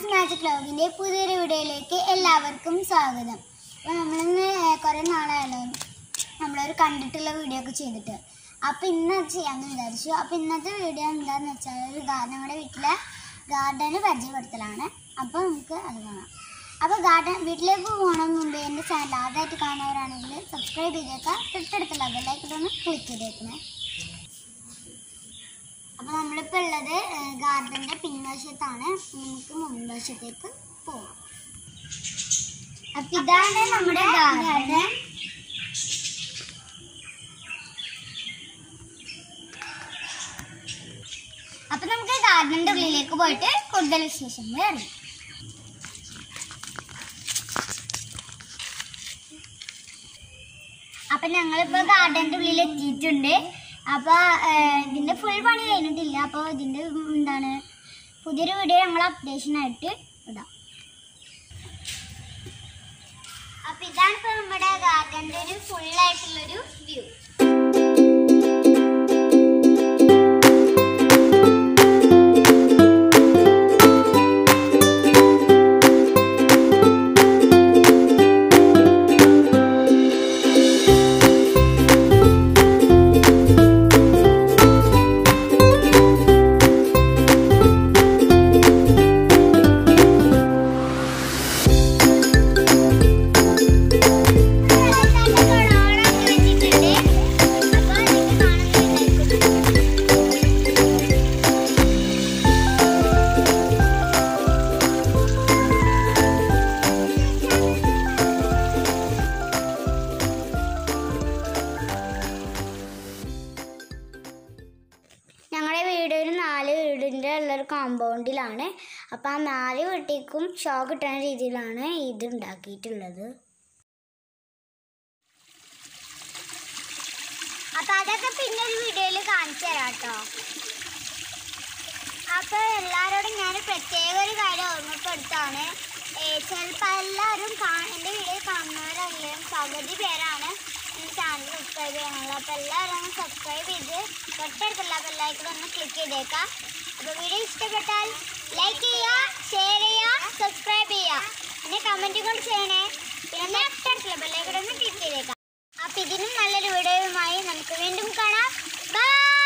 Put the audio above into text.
ഷാസ് magic ലോഗിൻ്റെ പുതിയൊരു വീഡിയോയിലേക്ക് എല്ലാവർക്കും സ്വാഗതം അപ്പോൾ നമ്മളിന്ന് കുറേ നാളായല്ലോ നമ്മളൊരു കണ്ടിട്ടുള്ള വീഡിയോ ഒക്കെ ചെയ്തിട്ട് അപ്പോൾ ഇന്ന് അത് ചെയ്യാമെന്ന് വിചാരിച്ചു അപ്പോൾ ഇന്നത്തെ വീഡിയോ എന്താണെന്ന് വെച്ചാൽ ഒരു ഗാർഡൻ നമ്മുടെ വീട്ടിലെ ഗാർഡന് പരിചയപ്പെടുത്തലാണ് അപ്പോൾ നമുക്ക് അത് കാണാം അപ്പോൾ ഗാർഡൻ വീട്ടിലേക്ക് പോകണം മുമ്പ് എൻ്റെ ചാനൽ ആദ്യമായിട്ട് കാണുന്നവരാണെങ്കിൽ സബ്സ്ക്രൈബ് ചെയ്തേക്കാം തൊട്ടടുത്തുള്ള ബെല്ലൈക്കിട്ടൊന്ന് ക്ലിക്ക് ചെയ്തേക്കണേ അപ്പോൾ നമ്മളിപ്പോൾ ഉള്ളത് ഗാർഡൻ്റെ പിൻവശത്താണ് നമുക്ക് മുൻവശത്തേക്ക് പോവാം അപ്പം ഇതാണ് നമ്മുടെ ഗാർഡൻ അപ്പം നമുക്ക് ഗാർഡൻ്റെ ഉള്ളിലേക്ക് പോയിട്ട് കൂടുതൽ വിശേഷങ്ങൾ അറിയാം അപ്പം ഞങ്ങളിപ്പോൾ ഗാർഡൻ്റെ ഉള്ളിൽ എത്തിയിട്ടുണ്ട് അപ്പോൾ ഇതിൻ്റെ ഫുൾ പണി കഴിഞ്ഞിട്ടില്ല അപ്പോൾ ഇതിൻ്റെ എന്താണ് പുതിയൊരു വീഡിയോ ഞങ്ങൾ അപ്ഡേഷൻ ആയിട്ട് ഇടാം അപ്പം ഇതാണ് ഇപ്പോൾ നമ്മുടെ ഗാർഡൻ്റെ ഒരു ഫുൾ ആയിട്ടുള്ളൊരു വ്യൂ ഞങ്ങളുടെ വീട് ഒരു നാല് വീടിൻ്റെ ഉള്ളൊരു കോമ്പൗണ്ടിലാണ് അപ്പോൾ ആ നാല് വീട്ടിലേക്കും ഷോ കിട്ടുന്ന രീതിയിലാണ് ഇത് ഉണ്ടാക്കിയിട്ടുള്ളത് അപ്പൊ അതൊക്കെ പിന്നെ ഒരു വീഡിയോയിൽ കാണിച്ചു തരാം കേട്ടോ അപ്പൊ എല്ലാവരോടും ഞാൻ പ്രത്യേക ഒരു കാര്യം ഓർമ്മപ്പെടുത്താണ് ചിലപ്പോൾ എല്ലാവരും കാ- എൻ്റെ വീഡിയോ കാണുന്നവരെല്ലാം പകുതി പേരാണ് ഈ ചാനൽ സബ്സ്ക്രൈബ് ചെയ്യാനുള്ളത് അപ്പോൾ എല്ലാവരും ഒന്ന് സബ്സ്ക്രൈബ് ചെയ്ത് തൊട്ടടുത്തുള്ള ബെല്ലൈക്കൺ ഒന്ന് ക്ലിക്ക് ചെയ്തേക്കാം അപ്പോൾ വീഡിയോ ഇഷ്ടപ്പെട്ടാൽ ലൈക്ക് ചെയ്യുക ഷെയർ ചെയ്യുക സബ്സ്ക്രൈബ് ചെയ്യുക പിന്നെ കമൻറ്റ് കൂടി ചെയ്യണേ പിന്നെ തൊട്ടടുത്തുള്ള ബെല്ലൈക്കൺ ഒന്ന് ക്ലിക്ക് ചെയ്തേക്കാം അപ്പം ഇതിനും നല്ലൊരു വീഡിയോയുമായി നമുക്ക് വീണ്ടും കാണാം ബൈ